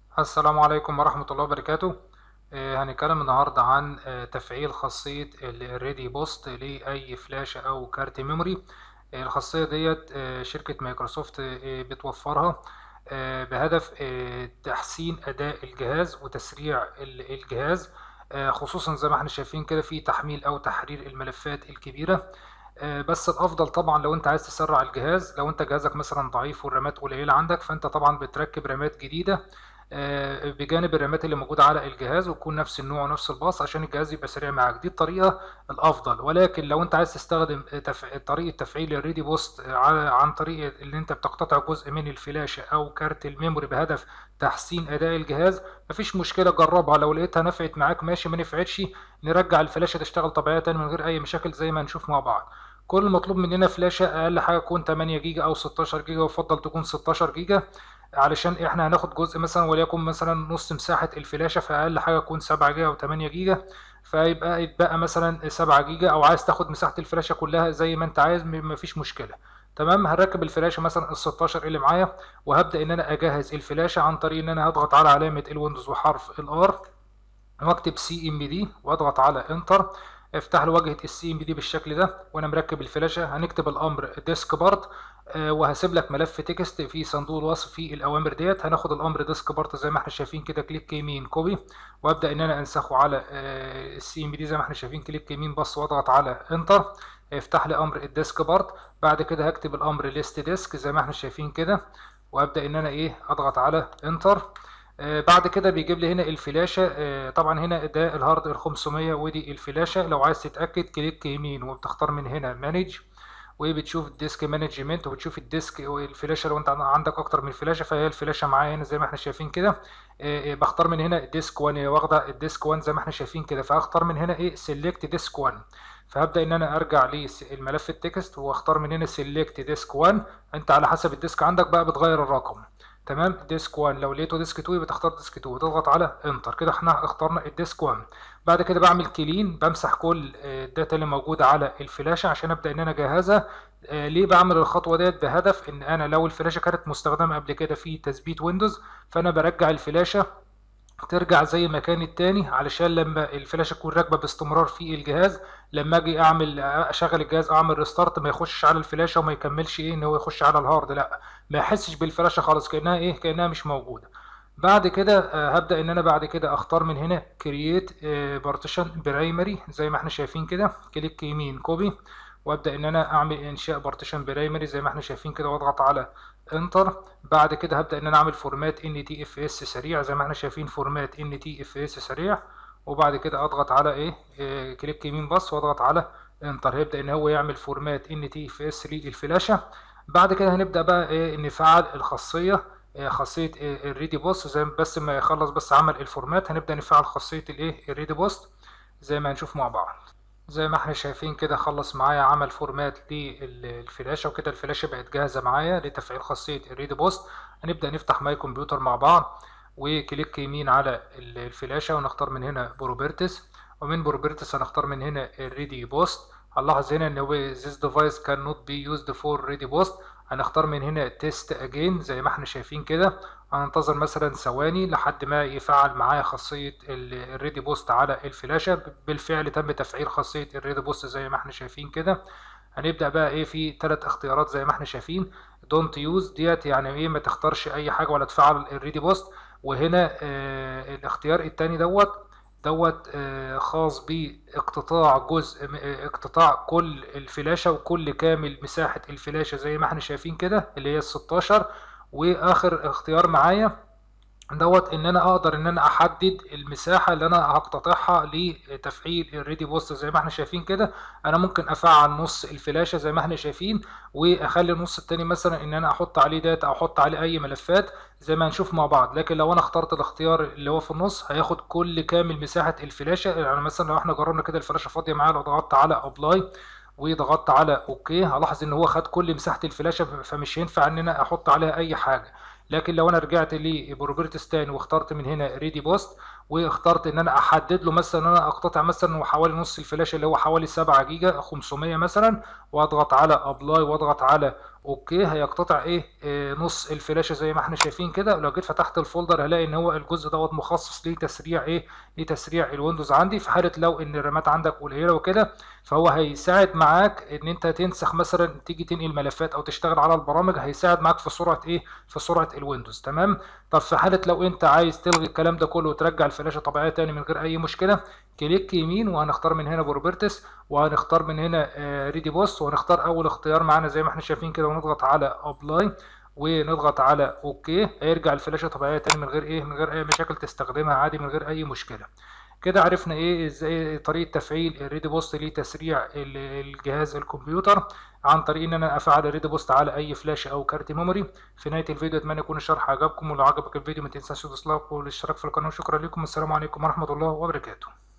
السلام عليكم ورحمة الله وبركاته آه، هنتكلم النهاردة عن آه، تفعيل خاصية الريدي بوست لأي فلاشة أو كارت ميموري آه، الخاصية ديت آه، شركة مايكروسوفت آه، بتوفرها آه، بهدف آه، تحسين أداء الجهاز وتسريع ال- الجهاز آه، خصوصا زي ما احنا شايفين كده في تحميل أو تحرير الملفات الكبيرة آه، بس الافضل طبعا لو انت عايز تسرع الجهاز لو انت جهازك مثلا ضعيف والرامات قليله عندك فانت طبعا بتركب رامات جديده آه، بجانب الرامات اللي موجوده على الجهاز وتكون نفس النوع ونفس الباص عشان الجهاز يبقى سريع معاك دي الطريقه الافضل ولكن لو انت عايز تستخدم تف... طريقه تفعيل الريدي بوست على عن طريق اللي انت بتقتطع جزء من الفلاشه او كارت الميموري بهدف تحسين اداء الجهاز مفيش مشكله جربها لو لقيتها نفعت معاك ماشي ما نفعتش نرجع الفلاشه تشتغل طبيعيه تاني من غير اي مشاكل زي ما هنشوف مع بعض كل المطلوب مننا فلاشة أقل حاجة تكون 8 جيجا أو 16 جيجا ويفضل تكون 16 جيجا علشان إحنا هناخد جزء مثلا وليكن مثلا نص مساحة الفلاشة فأقل حاجة تكون 7 جيجا أو 8 جيجا فيبقى يتبقى مثلا 7 جيجا أو عايز تاخد مساحة الفلاشة كلها زي ما أنت عايز م- مفيش مشكلة تمام هنركب الفلاشة مثلا ال 16 اللي معايا وهبدأ إن أنا أجهز الفلاشة عن طريق إن أنا هضغط على علامة الويندوز وحرف الآر واكتب سي ام دي واضغط على انتر افتح لي واجهه السي ام دي بالشكل ده وانا مركب الفلاشه هنكتب الامر ديسك بارت آه، وهسيب لك ملف تكست في صندوق الوصف في الاوامر ديت هناخد الامر ديسك بارت زي ما احنا شايفين كده كليك يمين كوبي وابدا ان انا انسخه على السي ام دي زي ما احنا شايفين كليك يمين بس واضغط على انتر هيفتح لي امر الديسك بارت بعد كده هكتب الامر ليست ديسك زي ما احنا شايفين كده وابدا ان انا ايه اضغط على انتر آه، بعد كده بيجيب لي هنا الفلاشة آه، طبعا هنا ده الهارد ال 500 ودي الفلاشة لو عايز تتأكد كليك يمين وبتختار من هنا مانج وبتشوف الديسك مانجمنت وبتشوف الديسك والفلاشة لو انت عندك اكتر من فلاشة فهي الفلاشة معايا هنا زي ما احنا شايفين كده آه، آه، بختار من هنا ديسك 1 هي واخدة الديسك 1 زي ما احنا شايفين كده فهختار من هنا ايه سيلكت ديسك 1 فهبدأ ان انا ارجع للملف التكست واختار من هنا سيلكت ديسك 1 انت على حسب الديسك عندك بقى بتغير الرقم تمام ديسك 1 لو لقيته ديسك 2 يبقى تختار ديسك 2 وتضغط على انتر كده احنا اخترنا الديسك 1 بعد كده بعمل كلين بمسح كل آه، الداتا اللي موجوده على الفلاشه عشان ابدا ان انا اجهزها آه، ليه بعمل الخطوه ديت بهدف ان انا لو الفلاشه كانت مستخدمه قبل كده في تثبيت ويندوز فانا برجع الفلاشه ترجع زي ما كانت تاني علشان لما الفلاشه تكون راكبه باستمرار في الجهاز لما اجي اعمل اشغل الجهاز او اعمل ريستارت ما يخشش على الفلاشه وما يكملش ايه ان هو يخش على الهارد لا ما يحسش بالفلاشه خالص كانها ايه كانها مش موجوده بعد كده آه، هبدا ان انا بعد كده اختار من هنا كرييت بارتيشن برايمري زي ما احنا شايفين كده كليك يمين كوبي وابدا ان انا اعمل انشاء بارتيشن برايمري زي ما احنا شايفين كده واضغط على انتر بعد كده هبدا ان انا اعمل فورمات ان تي اف اس سريع زي ما احنا شايفين فورمات ان تي اف اس سريع وبعد كده اضغط على ايه آه، كليك يمين بس واضغط على انتر هيبدا ان هو يعمل فورمات ان تي اف اس للفلاشه بعد كده هنبدا بقى ايه نفعل الخاصيه آه، خاصيه آه، الريدي بوست زي ما- بس ما يخلص بس عمل الفورمات هنبدا نفعل خاصيه الايه الريدي بوست زي ما هنشوف مع بعض زي ما احنا شايفين كده خلص معايا عمل فورمات للفلاشة وكده الفلاشة بقت جاهزة معايا لتفعيل خاصية الريد بوست هنبدأ نفتح ماي كمبيوتر مع بعض وكليك يمين على ال- الفلاشة ونختار من هنا بروبرتس ومن بروبرتس هنختار من هنا الريدي بوست هنلاحظ هنا ان هو this device cannot be used for ready post هنختار من هنا تيست again زي ما احنا شايفين كده هننتظر مثلا ثواني لحد ما يفعل معايا خاصية الريدي بوست على الفلاشة بالفعل تم تفعيل خاصية الريدي بوست زي ما احنا شايفين كده هنبدأ بقى ايه في ثلاث اختيارات زي ما احنا شايفين دونت يوز ديت يعني ايه ما تختارش اي حاجة ولا تفعل الريدي بوست وهنا آه الاختيار التاني دوت دوت آه خاص باقتطاع جزء م- آه، اقتطاع كل الفلاشة وكل كامل مساحة الفلاشة زي ما احنا شايفين كده اللي هي ال 16 واخر اختيار معايا دوت ان انا اقدر ان انا احدد المساحه اللي انا هقتطعها لتفعيل الريدي بوست زي ما احنا شايفين كده انا ممكن افعل نص الفلاشه زي ما احنا شايفين واخلي النص التاني مثلا ان انا احط عليه داتا او احط عليه اي ملفات زي ما هنشوف مع بعض لكن لو انا اخترت الاختيار اللي هو في النص هياخد كل كامل مساحه الفلاشه يعني مثلا لو احنا جربنا كده الفلاشه فاضيه معايا لو ضغطت على ابلاي وضغطت على اوكي هلاحظ ان هو خد كل مساحه الفلاشه فمش هينفع ان انا احط عليها اي حاجه لكن لو انا رجعت لبروبرتس تاني واخترت من هنا ريدي بوست واخترت ان انا احدد له مثلا ان انا اقتطع مثلا حوالي نص الفلاشه اللي هو حوالي 7 جيجا 500 مثلا واضغط على ابلاي واضغط على اوكي هيقتطع ايه آه نص الفلاشه زي ما احنا شايفين كده لو جيت فتحت الفولدر هلاقي ان هو الجزء دوت مخصص لتسريع ايه لتسريع الويندوز عندي في حاله لو ان الرامات عندك قليله وكده فهو هيساعد معاك ان انت تنسخ مثلا تيجي تنقل ملفات او تشتغل على البرامج هيساعد معاك في سرعه ايه في سرعه الويندوز تمام طب في حاله لو انت عايز تلغي الكلام ده كله وترجع الفلاشه طبيعيه تاني من غير اي مشكله كليك يمين وهنختار من هنا بروبرتس وهنختار من هنا ريدي بوست وهنختار اول اختيار معانا زي ما احنا شايفين كده ونضغط على ابلاي ونضغط على اوكي هيرجع الفلاشه طبيعيه تاني من غير ايه من غير اي مشاكل تستخدمها عادي من غير اي مشكله كده عرفنا ايه ازاي طريقه تفعيل الريدي بوست لتسريع الجهاز الكمبيوتر عن طريق ان انا افعل الريدي بوست على اي فلاشه او كارت ميموري في نهايه الفيديو اتمنى يكون الشرح عجبكم ولو عجبك الفيديو ما تنساش تدوس لايك والاشتراك في القناه شكرا لكم السلام عليكم ورحمه الله وبركاته